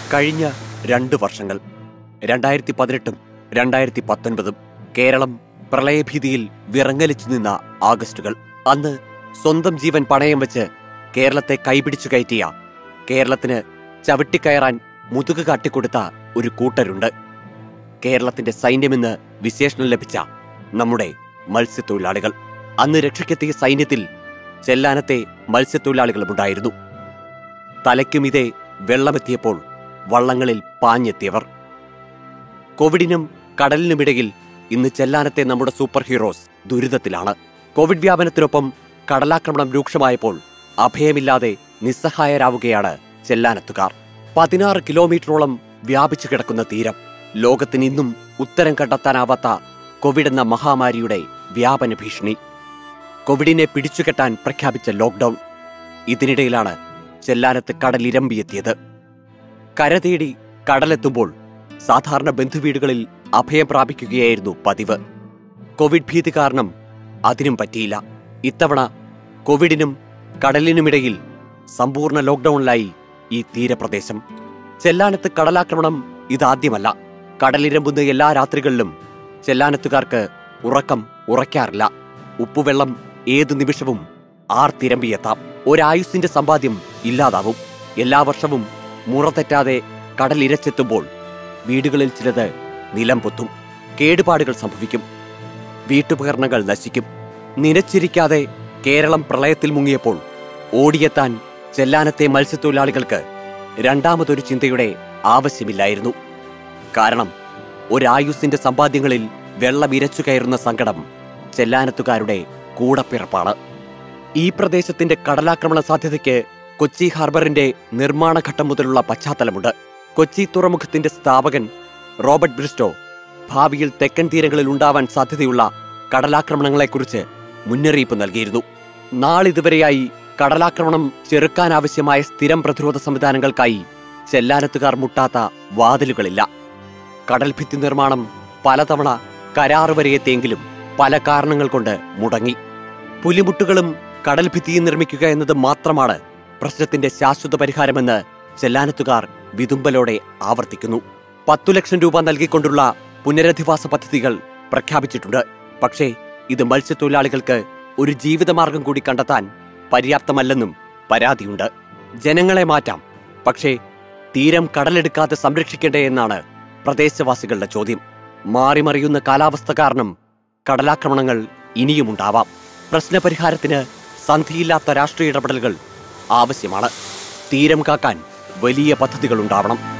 കഴിഞ്ഞ രണ്ട് വർഷങ്ങൾ രണ്ടായിരത്തി പതിനെട്ടും രണ്ടായിരത്തി പത്തൊൻപതും കേരളം പ്രളയഭീതിയിൽ വിറങ്ങലിച്ചു നിന്ന ആഗസ്റ്റുകൾ അന്ന് സ്വന്തം ജീവൻ പണയം വെച്ച് കേരളത്തെ കൈപിടിച്ചു കയറ്റിയ കേരളത്തിന് ചവിട്ടിക്കയറാൻ മുതുക് കാട്ടിക്കൊടുത്ത ഒരു കൂട്ടരുണ്ട് കേരളത്തിന്റെ സൈന്യമെന്ന് വിശേഷണം ലഭിച്ച നമ്മുടെ മത്സ്യത്തൊഴിലാളികൾ അന്ന് രക്ഷയ്ക്കെത്തിയ സൈന്യത്തിൽ ചെല്ലാനത്തെ മത്സ്യത്തൊഴിലാളികളുമുണ്ടായിരുന്നു തലയ്ക്കുമിതേ വെള്ളമെത്തിയപ്പോൾ വള്ളങ്ങളിൽ പാഞ്ഞെത്തിയവർ കോവിഡിനും കടലിനുമിടയിൽ ഇന്ന് ചെല്ലാനത്തെ നമ്മുടെ സൂപ്പർ ഹീറോസ് ദുരിതത്തിലാണ് കോവിഡ് വ്യാപനത്തിനൊപ്പം കടലാക്രമണം രൂക്ഷമായപ്പോൾ അഭയമില്ലാതെ നിസ്സഹായരാവുകയാണ് ചെല്ലാനത്തുകാർ പതിനാറ് കിലോമീറ്ററോളം വ്യാപിച്ചു കിടക്കുന്ന തീരം ലോകത്തിന് ഇന്നും ഉത്തരം കണ്ടെത്താനാവാത്ത കോവിഡ് എന്ന മഹാമാരിയുടെ വ്യാപന ഭീഷണി കോവിഡിനെ പിടിച്ചുകെട്ടാൻ പ്രഖ്യാപിച്ച ലോക്ക്ഡൌൺ ഇതിനിടയിലാണ് ചെല്ലാനത്ത് കടലിരമ്പിയെത്തിയത് കരതേടി കടലെത്തുമ്പോൾ സാധാരണ ബന്ധുവീടുകളിൽ അഭയം പ്രാപിക്കുകയായിരുന്നു പതിവ് കോവിഡ് ഭീതി കാരണം അതിനും പറ്റിയില്ല ഇത്തവണ കോവിഡിനും കടലിനുമിടയിൽ സമ്പൂർണ്ണ ലോക്ക്ഡൌണിലായി ഈ തീരപ്രദേശം ചെല്ലാനത്ത് കടലാക്രമണം ഇതാദ്യമല്ല കടലിരമ്പുന്ന എല്ലാ രാത്രികളിലും ചെല്ലാനത്തുകാർക്ക് ഉറക്കം ഉറയ്ക്കാറില്ല ഉപ്പുവെള്ളം ഏതു നിമിഷവും ആർത്തിരമ്പിയെത്താം ഒരായുസിന്റെ സമ്പാദ്യം ഇല്ലാതാവും എല്ലാ വർഷവും മുറ തെറ്റാതെ കടലിരച്ചെത്തുമ്പോൾ വീടുകളിൽ ചിലത് നിലം പൊത്തും കേടുപാടുകൾ സംഭവിക്കും വീട്ടുപകരണങ്ങൾ നശിക്കും നിനച്ചിരിക്കാതെ കേരളം പ്രളയത്തിൽ മുങ്ങിയപ്പോൾ ഓടിയെത്താൻ ചെല്ലാനത്തെ മത്സ്യത്തൊഴിലാളികൾക്ക് രണ്ടാമതൊരു ചിന്തയുടെ ആവശ്യമില്ലായിരുന്നു കാരണം ഒരായുസിന്റെ സമ്പാദ്യങ്ങളിൽ വെള്ളം ഇരച്ചു കയറുന്ന സങ്കടം ചെല്ലാനത്തുകാരുടെ കൂടപ്പിറപ്പാണ് ഈ പ്രദേശത്തിന്റെ കടലാക്രമണ സാധ്യതയ്ക്ക് കൊച്ചി ഹാർബറിന്റെ നിർമ്മാണ ഘട്ടം മുതലുള്ള പശ്ചാത്തലമുണ്ട് കൊച്ചി തുറമുഖത്തിന്റെ സ്ഥാപകൻ റോബർട്ട് ബ്രിസ്റ്റോ ഭാവിയിൽ തെക്കൻ തീരങ്ങളിൽ ഉണ്ടാവാൻ സാധ്യതയുള്ള കടലാക്രമണങ്ങളെക്കുറിച്ച് മുന്നറിയിപ്പ് നൽകിയിരുന്നു നാളിതുവരെയായി കടലാക്രമണം ചെറുക്കാനാവശ്യമായ സ്ഥിരം പ്രതിരോധ സംവിധാനങ്ങൾക്കായി ചെല്ലാനത്തുകാർ മുട്ടാത്ത വാതിലുകളില്ല കടൽഭിത്തി നിർമ്മാണം പലതവണ കരാറ് വരെ എത്തിയെങ്കിലും പല കാരണങ്ങൾ കൊണ്ട് മുടങ്ങി പുലിമുട്ടുകളും കടൽഭിത്തിയും നിർമ്മിക്കുക എന്നത് മാത്രമാണ് പ്രശ്നത്തിന്റെ ശാശ്വത പരിഹാരമെന്ന് ചെല്ലാനത്തുകാർ വിതുമ്പലോടെ ആവർത്തിക്കുന്നു പത്തു ലക്ഷം രൂപ നൽകിക്കൊണ്ടുള്ള പുനരധിവാസ പദ്ധതികൾ പ്രഖ്യാപിച്ചിട്ടുണ്ട് പക്ഷേ ഇത് മത്സ്യത്തൊഴിലാളികൾക്ക് ഒരു ജീവിതമാർഗം കൂടി കണ്ടെത്താൻ പര്യാപ്തമല്ലെന്നും പരാതിയുണ്ട് ജനങ്ങളെ മാറ്റാം പക്ഷേ തീരം കടലെടുക്കാതെ സംരക്ഷിക്കേണ്ടേ എന്നാണ് പ്രദേശവാസികളുടെ ചോദ്യം മാറിമറിയുന്ന കാലാവസ്ഥ കാരണം കടലാക്രമണങ്ങൾ ഇനിയുമുണ്ടാവാം പ്രശ്നപരിഹാരത്തിന് സന്ധിയില്ലാത്ത രാഷ്ട്രീയ ഇടപെടലുകൾ ആവശ്യമാണ് തീരം കാക്കാൻ വലിയ പദ്ധതികൾ ഉണ്ടാവണം